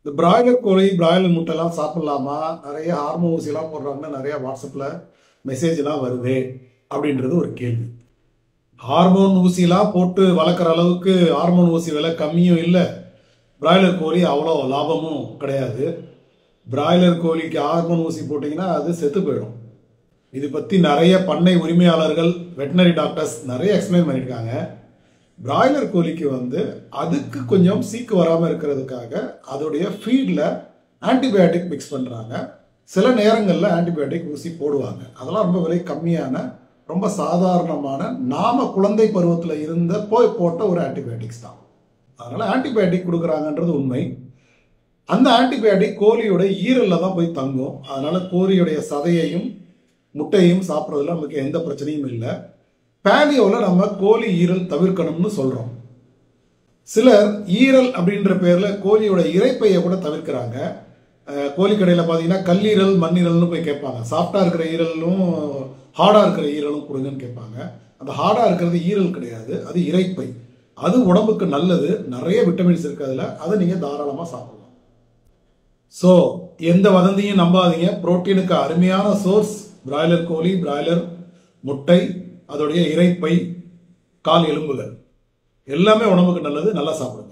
இந்த பிராய்லர் கோழி பிராய்லர் முட்டைலாம் சாப்பிடலாமா நிறைய ஹார்மோன் ஊசிலாம் போடுறாங்கன்னா நிறைய வாட்ஸ்அப்பில் மெசேஜ்லாம் வருது அப்படின்றது ஒரு கேள்வி ஹார்மோன் ஊசிலாம் போட்டு வளர்க்குற அளவுக்கு ஹார்மோன் ஊசி விலை கம்மியும் இல்லை பிராய்லர் கோழி அவ்வளோ லாபமும் கிடையாது பிராய்லர் கோழிக்கு ஹார்மோன் ஊசி போட்டிங்கன்னா அது செத்து போயிடும் இது பற்றி நிறைய பண்ணை உரிமையாளர்கள் வெட்டினரி டாக்டர்ஸ் நிறைய எக்ஸ்பிளைன் பண்ணியிருக்காங்க பிராய்லர் கோழிக்கு வந்து அதுக்கு கொஞ்சம் சீக்கு வராமல் இருக்கிறதுக்காக அதோடைய ஃபீடில் ஆன்டிபயோட்டிக் மிக்ஸ் பண்ணுறாங்க சில நேரங்களில் ஆன்டிபயோட்டிக் ஊசி போடுவாங்க அதெல்லாம் ரொம்ப விலை கம்மியான ரொம்ப சாதாரணமான நாம குழந்தை பருவத்தில் இருந்த போய் போட்ட ஒரு ஆன்டிபயோட்டிக்ஸ் தான் அதனால் ஆன்டிபயோட்டிக் கொடுக்குறாங்கன்றது உண்மை அந்த ஆன்டிபயோட்டிக் கோழியோட ஈரலில் தான் போய் தங்கும் அதனால் கோழியுடைய சதையையும் முட்டையும் சாப்பிட்றதுல நமக்கு எந்த பிரச்சனையும் இல்லை பேலியோவில் நம்ம கோழி ஈரல் தவிர்க்கணும்னு சொல்கிறோம் சிலர் ஈரல் அப்படின்ற பேரில் கோழியோட இறைப்பையை கூட தவிர்க்கிறாங்க அஹ், கோழி கடையில் பார்த்தீங்கன்னா கல்லீரல் மண்ணீரல்னு போய் கேட்பாங்க சாஃப்டாக இருக்கிற ஈரலும் ஹார்டாக இருக்கிற ஈரலும் கொடுங்கன்னு கேட்பாங்க அந்த ஹார்டாக இருக்கிறது ஈரல் கிடையாது அது இறைப்பை அது உடம்புக்கு நல்லது நிறைய விட்டமின்ஸ் இருக்கு அதில் அதை நீங்கள் தாராளமாக சாப்பிடலாம் ஸோ எந்த வதந்தியும் நம்பாதீங்க புரோட்டீனுக்கு அருமையான சோர்ஸ் பிராய்லர் கோழி பிராய்லர் முட்டை அதோடைய இறைப்பை கால் எலும்புகள் எல்லாமே உடம்புக்கு நல்லது நல்லா சாப்பிடுங்க